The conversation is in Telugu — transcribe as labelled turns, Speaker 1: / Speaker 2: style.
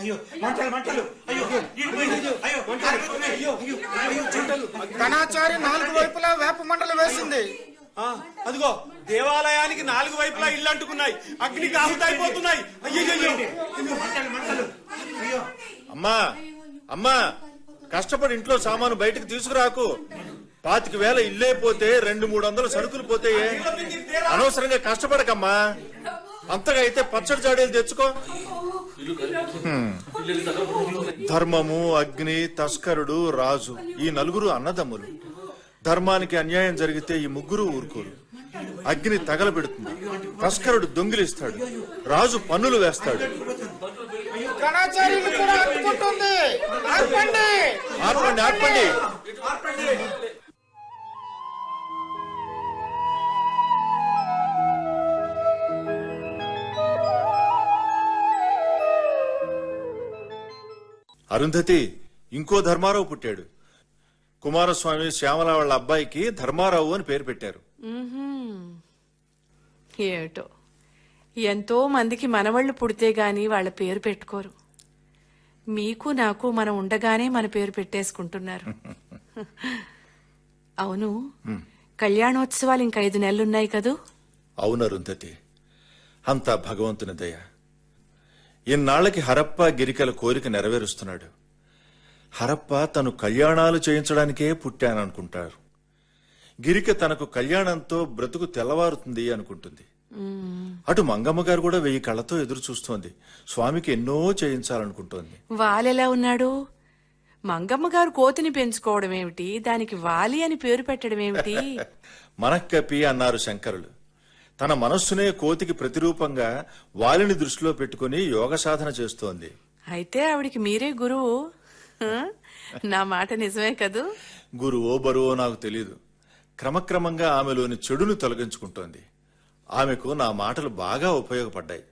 Speaker 1: అయ్యో మంటలు మంటలు అయ్యో ఇరిపోయింది. అయ్యో కాలిపోతున్నాయి. అయ్యో అయ్యో మంటలు
Speaker 2: ఘనాచారి నాలుగు వైపులా వేప మండలు వేసింది
Speaker 3: ఆ, అదిగో దేవాలయానికి నాలుగు వైపులా ఇల్లు అంటుకున్నాయి అగ్నికి ఆహుతైపోతున్నాయి అయ్యయ్యో
Speaker 1: అయ్యో మంటలు మంటలు అయ్యో
Speaker 4: అమ్మా అమ్మా కష్టపడి ఇంట్లో సామాను బయటకు తీసుకురాకు పాతిక వేల ఇల్లైపోతే రెండు మూడు వందల సరుకులు పోతాయే అనవసరంగా కష్టపడకమ్మా అంతగా అయితే పచ్చడి జాడీలు తెచ్చుకో హ్మ్. ధర్మము అగ్ని తస్కరుడు రాజు ఈ నలుగురు అన్నదమ్ములు ధర్మానికి అన్యాయం జరిగితే ఈ ముగ్గురు ఊరుకోరు అగ్ని తగలబెడుతుంది తస్కరుడు దొంగిలిస్తాడు రాజు పన్నులు వేస్తాడు
Speaker 2: ఘనాచారి ఇల్లు కూడా అంటుకుంటుంది ఆర్పండి
Speaker 4: ఆర్పండి ఆర్పండి అరుంధతి ఇంకో ధర్మారావు పుట్టాడు కుమారస్వామి శ్యామల వాళ్ళ అబ్బాయికి ధర్మారావు అని పేరు పెట్టారు
Speaker 5: ఏమిటో ఎంతో మందికి మనవళ్ళు పుడితే గాని వాళ్ళ పేరు పెట్టుకోరు మీకు నాకు మనం ఉండగానే మన పేరు పెట్టేసుకుంటున్నారు అవును కళ్యాణోత్సవాలు ఇంక ఐదు నెలలున్నాయి కదూ
Speaker 4: అవును అరుంధతి అంతా భగవంతుని దయ ఇన్నాళ్లకి హరప్ప గిరికల కోరిక నెరవేరుస్తున్నాడు హరప్ప తను కళ్యాణాలు చేయించడానికే పుట్టాననుకుంటారు గిరిక తనకు కళ్యాణంతో బ్రతుకు తెల్లవారుతుంది అనుకుంటుంది అటు మంగమ్మ గారు కూడా వెయ్యి కళ్ళతో ఎదురు చూస్తోంది స్వామికి ఎన్నో చేయించాలనుకుంటోంది
Speaker 5: వాలెలా ఉన్నాడు మంగమ్మ గారు కోతిని పెంచుకోవడం ఏమిటి దానికి వాలి అని పేరు పెట్టడం ఏమిటి
Speaker 4: మనక్కపి అన్నారు శంకరులు తన మనస్సునే కోతికి ప్రతిరూపంగా వాలిని దృష్టిలో పెట్టుకుని యోగ సాధన చేస్తోంది
Speaker 5: అయితే ఆవిడికి మీరే గురువు హ? నా మాట నిజమే కదూ
Speaker 4: గురువో బరువో నాకు తెలియదు క్రమక్రమంగా ఆమెలోని చెడును తొలగించుకుంటోంది ఆమెకు నా మాటలు బాగా ఉపయోగపడ్డాయి